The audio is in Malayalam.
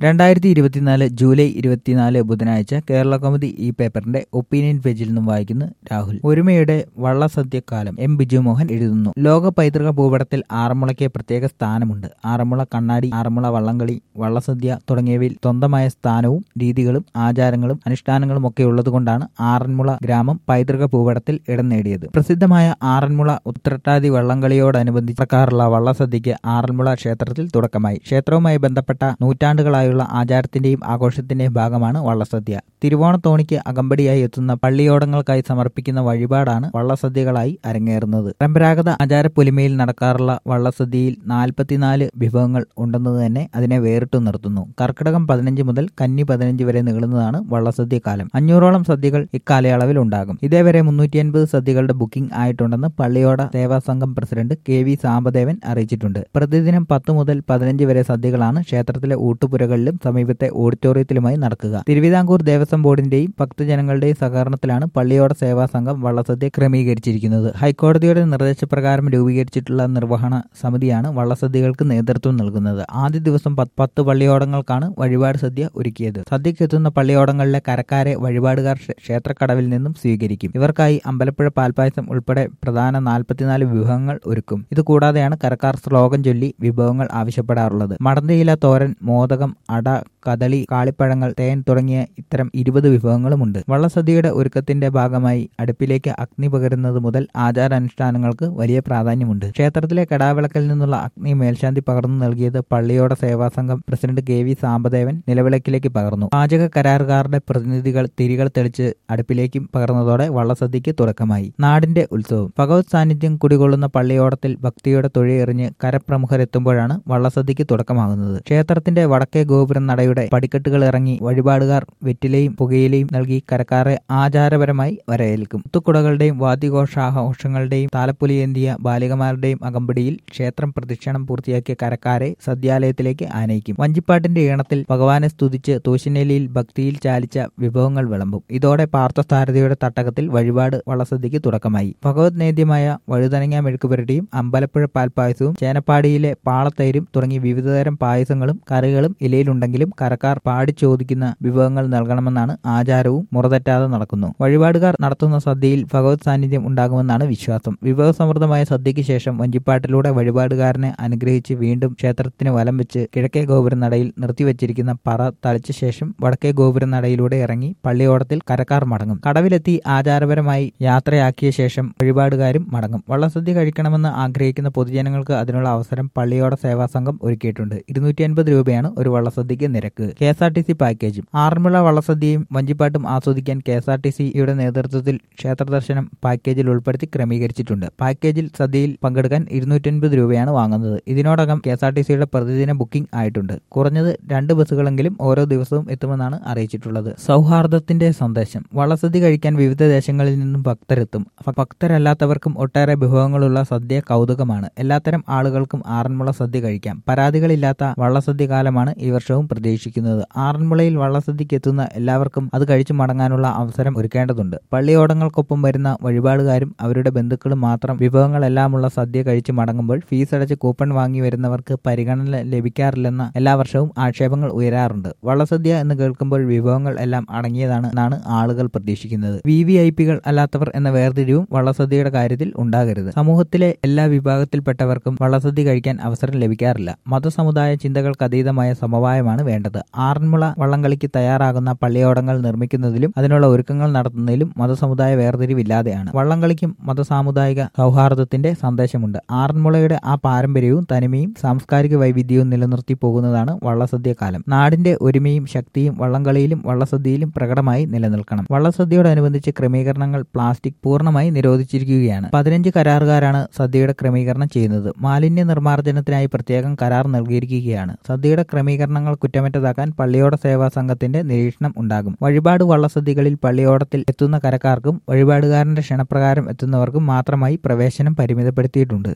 രണ്ടായിരത്തി ഇരുപത്തിനാല് ജൂലൈ ഇരുപത്തിനാല് ബുധനാഴ്ച കേരള കൗമുദി ഈ പേപ്പറിന്റെ ഒപ്പീനിയൻ പേജിൽ നിന്നും വായിക്കുന്നു രാഹുൽ ഒരുമയുടെ വള്ളസദ്യക്കാലം എം ബിജു മോഹൻ എഴുതുന്നു ലോക പൈതൃക ഭൂപടത്തിൽ ആറന്മുളയ്ക്ക് പ്രത്യേക സ്ഥാനമുണ്ട് ആറന്മുള കണ്ണാടി ആറന്മുള വള്ളംകളി വള്ളസദ്യ തുടങ്ങിയവയിൽ സ്വന്തമായ സ്ഥാനവും രീതികളും ആചാരങ്ങളും അനുഷ്ഠാനങ്ങളും ഒക്കെ ഉള്ളതുകൊണ്ടാണ് ആറന്മുള ഗ്രാമം പൈതൃക ഭൂപടത്തിൽ ഇടം നേടിയത് പ്രസിദ്ധമായ ആറന്മുള ഉത്രട്ടാതി വള്ളംകളിയോടനുബന്ധിച്ച് നടക്കാറുള്ള വള്ളസദ്യയ്ക്ക് ആറന്മുള ക്ഷേത്രത്തിൽ തുടക്കമായി ക്ഷേത്രവുമായി ബന്ധപ്പെട്ട നൂറ്റാണ്ടുകളായുള്ള ആചാരത്തിന്റെയും ആഘോഷത്തിന്റെയും ഭാഗമാണ് വള്ളസദ്യ തിരുവോണത്തോണിക്ക് അകമ്പടിയായി എത്തുന്ന പള്ളിയോടങ്ങൾക്കായി സമർപ്പിക്കുന്ന വഴിപാടാണ് വള്ളസദ്യകളായി അരങ്ങേറുന്നത് പരമ്പരാഗത ആചാരപ്പൊലിമയിൽ നടക്കാറുള്ള വള്ളസദ്യയിൽ നാൽപ്പത്തിനാല് വിഭവങ്ങൾ ഉണ്ടെന്നത് തന്നെ അതിനെ വേറിട്ടു നിർത്തുന്നു കർക്കിടകം പതിനഞ്ച് മുതൽ കന്നി പതിനഞ്ച് വരെ നീളുന്നതാണ് വള്ളസദ്യ കാലം അഞ്ഞൂറോളം സദ്യകൾ ഇക്കാലയളവിൽ ഉണ്ടാകും ഇതേവരെ മുന്നൂറ്റി അൻപത് സദ്യകളുടെ ബുക്കിംഗ് ആയിട്ടുണ്ടെന്ന് പള്ളിയോട സേവാ സംഘം പ്രസിഡന്റ് കെ വി സാമ്പദേവൻ അറിയിച്ചിട്ടുണ്ട് പ്രതിദിനം പത്ത് മുതൽ പതിനഞ്ച് വരെ സദ്യകളാണ് ക്ഷേത്രത്തിലെ ഊട്ടുപുരകളിലും സമീപത്തെ ഓഡിറ്റോറിയത്തിലുമായി നടക്കുക തിരുവിതാംകൂർ ദേവസ്വം ബോർഡിന്റെയും ഭക്തജനങ്ങളുടെയും സഹകരണത്തിലാണ് പള്ളിയോട സേവാ സംഘം വള്ളസദ്യ ക്രമീകരിച്ചിരിക്കുന്നത് ഹൈക്കോടതിയുടെ നിർദ്ദേശപ്രകാരം രൂപീകരിച്ചിട്ടുള്ള നിർവഹണ സമിതിയാണ് വള്ളസദ്യകൾക്ക് നേതൃത്വം നൽകുന്നത് ആദ്യ ദിവസം പത്ത് പള്ളിയോടങ്ങൾക്കാണ് വഴിപാട് സദ്യ ഒരുക്കിയത് സദ്യക്കെത്തുന്ന പള്ളിയോടങ്ങളിലെ കരക്കാരെ വഴിപാടുകാർ ക്ഷേത്രക്കടവിൽ നിന്നും സ്വീകരിക്കും ഇവർക്കായി അമ്പലപ്പുഴ പാൽപ്പായസം ഉൾപ്പെടെ പ്രധാന നാൽപ്പത്തിനാല് വിഭവങ്ങൾ ഒരുക്കും ഇതുകൂടാതെയാണ് കരക്കാർ ശ്ലോകം ചൊല്ലി വിഭവങ്ങൾ ആവശ്യപ്പെടാറുള്ളത് മടന്തയില തോരൻ മോദകം അട കദളി കാളിപ്പഴങ്ങൾ തേൻ തുടങ്ങിയ ഇത്തരം ഇരുപത് വിഭവങ്ങളുമുണ്ട് വള്ളസദ്യയുടെ ഒരുക്കത്തിന്റെ ഭാഗമായി അടുപ്പിലേക്ക് അഗ്നി പകരുന്നത് മുതൽ ആചാരാനുഷ്ഠാനങ്ങൾക്ക് വലിയ പ്രാധാന്യമുണ്ട് ക്ഷേത്രത്തിലെ കടാവിളക്കിൽ നിന്നുള്ള അഗ്നി മേൽശാന്തി പകർന്നു നൽകിയത് പള്ളിയോട സേവാ സംഘം പ്രസിഡന്റ് കെ വി സാമ്പദേവൻ നിലവിളക്കിലേക്ക് പകർന്നു പാചക കരാറുകാരുടെ പ്രതിനിധികൾ തിരികൾ തെളിച്ച് അടുപ്പിലേക്കും പകർന്നതോടെ വള്ളസദ്യക്ക് തുടക്കമായി നാടിന്റെ ഉത്സവം ഭഗവത് സാന്നിധ്യം കുടികൊള്ളുന്ന പള്ളിയോടത്തിൽ ഭക്തിയുടെ തൊഴിലെറിഞ്ഞ് കരപ്രമുഖരെത്തുമ്പോഴാണ് വള്ളസദ്യക്ക് തുടക്കമാകുന്നത് ക്ഷേത്രത്തിന്റെ വടക്കേ ഗോപുരം നടയുടെ പടിക്കെട്ടുകൾ ഇറങ്ങി വഴിപാടുകാർ വെറ്റിലയും പുകയിലയും നൽകി കരക്കാരെ ആചാരപരമായി വരവേൽക്കും മുത്തുക്കുടകളുടെയും വാദ്യഘോഷാഘോഷങ്ങളുടെയും താലപ്പൊലിയേന്തിയ ബാലികമാരുടെയും അകമ്പടിയിൽ ക്ഷേത്രം പ്രദക്ഷിണം പൂർത്തിയാക്കിയ കരക്കാരെ സദ്യാലയത്തിലേക്ക് ആനയിക്കും വഞ്ചിപ്പാട്ടിന്റെ ഈണത്തിൽ ഭഗവാനെ സ്തുതിച്ച് തൂശിനെലിയിൽ ഭക്തിയിൽ ചാലിച്ച വിഭവങ്ങൾ വിളമ്പും ഇതോടെ പാർത്ഥസാരഥിയുടെ തട്ടകത്തിൽ വഴിപാട് വള്ളസദ്യക്ക് തുടക്കമായി ഭഗവത് നേദ്യമായ വഴുതനങ്ങ മെഴുക്കുപുരട്ടിയും അമ്പലപ്പുഴ പാൽപ്പായസവും ചേനപ്പാടിയിലെ പാളത്തൈരും തുടങ്ങി വിവിധതരം പായസങ്ങളും കറികളും ഇലയിലുണ്ടെങ്കിലും കരക്കാർ പാടി ചോദിക്കുന്ന വിഭവങ്ങൾ നൽകണമെന്നാണ് ആചാരവും മുറതെറ്റാതെ നടക്കുന്നു വഴിപാടുകാർ നടത്തുന്ന സദ്യയിൽ ഭഗവത് സാന്നിധ്യം ഉണ്ടാകുമെന്നാണ് വിശ്വാസം വിഭവസമൃദ്ധമായ സദ്യയ്ക്ക് ശേഷം വഞ്ചിപ്പാട്ടിലൂടെ വഴിപാടുകാരനെ അനുഗ്രഹിച്ച് വീണ്ടും ക്ഷേത്രത്തിന് വലം വെച്ച് കിഴക്കേ ഗോപുര നടയിൽ നിർത്തിവച്ചിരിക്കുന്ന പറ തളിച്ച ശേഷം വടക്കേ ഗോപുര നടയിലൂടെ ഇറങ്ങി പള്ളിയോടത്തിൽ കരക്കാർ മടങ്ങും കടവിലെത്തി ആചാരപരമായി യാത്രയാക്കിയ ശേഷം വഴിപാടുകാരും മടങ്ങും വള്ളസദ്യ കഴിക്കണമെന്ന് ആഗ്രഹിക്കുന്ന പൊതുജനങ്ങൾക്ക് അതിനുള്ള അവസരം പള്ളിയോട സേവാ സംഘം ഒരുക്കിയിട്ടുണ്ട് ഇരുന്നൂറ്റി അൻപത് രൂപയാണ് ഒരു വള്ളസദ്യക്ക് നിരക്ക് K S R T C പാക്കേജും ആറന്മുള വള്ളസദ്യയും വഞ്ചിപ്പാട്ടും ആസ്വദിക്കാൻ കെ എസ് ആർ ടി സിയുടെ നേതൃത്വത്തിൽ ക്ഷേത്ര ദർശനം പാക്കേജിൽ ഉൾപ്പെടുത്തി ക്രമീകരിച്ചിട്ടുണ്ട് പാക്കേജിൽ സദ്യയിൽ പങ്കെടുക്കാൻ ഇരുന്നൂറ്റൻപത് രൂപയാണ് വാങ്ങുന്നത് ഇതിനോടകം കെ എസ് ആർ ടി സിയുടെ പ്രതിദിന ബുക്കിംഗ് ആയിട്ടുണ്ട് കുറഞ്ഞത് രണ്ട് ബസ്സുകളെങ്കിലും ഓരോ ദിവസവും എത്തുമെന്നാണ് അറിയിച്ചിട്ടുള്ളത് സൗഹാർദ്ദത്തിന്റെ സന്ദേശം വള്ളസദ്യ കഴിക്കാൻ വിവിധ ദേശങ്ങളിൽ നിന്നും ഭക്തരെത്തും ഭക്തരല്ലാത്തവർക്കും ഒട്ടേറെ വിഭവങ്ങളുള്ള സദ്യ കൗതുകമാണ് എല്ലാത്തരം ആളുകൾക്കും ആറന്മുള സദ്യ കഴിക്കാം പരാതികളില്ലാത്ത വള്ളസദ്യ കാലമാണ് ഈ വർഷവും പ്രതീക്ഷിക്കുന്നത് ആറന്മുളയിൽ വള്ളസദ്യക്ക് എത്തുന്ന എല്ലാവർക്കും അത് കഴിച്ചു മടങ്ങാനുള്ള അവസരം ഒരുക്കേണ്ടതുണ്ട് പള്ളിയോടങ്ങൾക്കൊപ്പം വരുന്ന വഴിപാടുകാരും അവരുടെ ബന്ധുക്കളും മാത്രം വിഭവങ്ങളെല്ലാമുള്ള സദ്യ കഴിച്ചു മടങ്ങുമ്പോൾ ഫീസ് അടച്ച് കൂപ്പൺ വാങ്ങി വരുന്നവർക്ക് പരിഗണന ലഭിക്കാറില്ലെന്ന എല്ലാ വർഷവും ആക്ഷേപങ്ങൾ ഉയരാറുണ്ട് വള്ളസദ്യ എന്ന് കേൾക്കുമ്പോൾ വിഭവങ്ങൾ എല്ലാം അടങ്ങിയതാണ് എന്നാണ് ആളുകൾ പ്രതീക്ഷിക്കുന്നത് വി വി ഐ പികൾ അല്ലാത്തവർ എന്ന വേർതിരിവും വള്ളസദ്യയുടെ കാര്യത്തിൽ ഉണ്ടാകരുത് സമൂഹത്തിലെ എല്ലാ വിഭാഗത്തിൽപ്പെട്ടവർക്കും വള്ളസദ്യ കഴിക്കാൻ അവസരം ലഭിക്കാറില്ല മതസമുദായ ചിന്തകൾക്ക് അതീതമായ സമവായമാണ് വേണ്ടത് ആറന്മുള വള്ളംകളിക്ക് തയ്യാറാകുന്ന പള്ളിയോടങ്ങൾ നിർമ്മിക്കുന്നതിലും അതിനുള്ള ഒരുക്കങ്ങൾ നടത്തുന്നതിലും മതസമുദായ വേർതിരിവില്ലാതെയാണ് വള്ളംകളിക്കും മതസാമുദായിക സൗഹാർദ്ദത്തിന്റെ സന്ദേശമുണ്ട് ആറന്മുളയുടെ ആ പാരമ്പര്യവും തനിമയും സാംസ്കാരിക വൈവിധ്യവും നിലനിർത്തി പോകുന്നതാണ് വള്ളസദ്യ കാലം നാടിന്റെ ഒരുമയും ശക്തിയും വള്ളംകളിയിലും വള്ളസദ്യയിലും പ്രകടമായി നിലനിൽക്കണം വള്ളസദ്യയോടനുബന്ധിച്ച് ക്രമീകരണങ്ങൾ പ്ലാസ്റ്റിക് പൂർണ്ണമായി നിരോധിച്ചിരിക്കുകയാണ് പതിനഞ്ച് കരാറുകാരാണ് സദ്യയുടെ ക്രമീകരണം ചെയ്യുന്നത് മാലിന്യ നിർമ്മാർജ്ജനത്തിനായി പ്രത്യേകം കരാർ നൽകിയിരിക്കുകയാണ് സദ്യയുടെ ക്രമീകരണങ്ങൾ കുറ്റമറ്റതാക്കാൻ പള്ളിയോട സേവാ സംഘത്തിന്റെ നിരീക്ഷണം ഉണ്ടാകും വഴിപാട് വള്ളസദ്യകളിൽ പള്ളിയോടത്തിൽ എത്തുന്ന കരക്കാർക്കും വഴിപാടുകാരന്റെ ക്ഷണപ്രകാരം എത്തുന്നവർക്കും മാത്രമായി പ്രവേശനം പരിമിതപ്പെടുത്തിയിട്ടുണ്ട്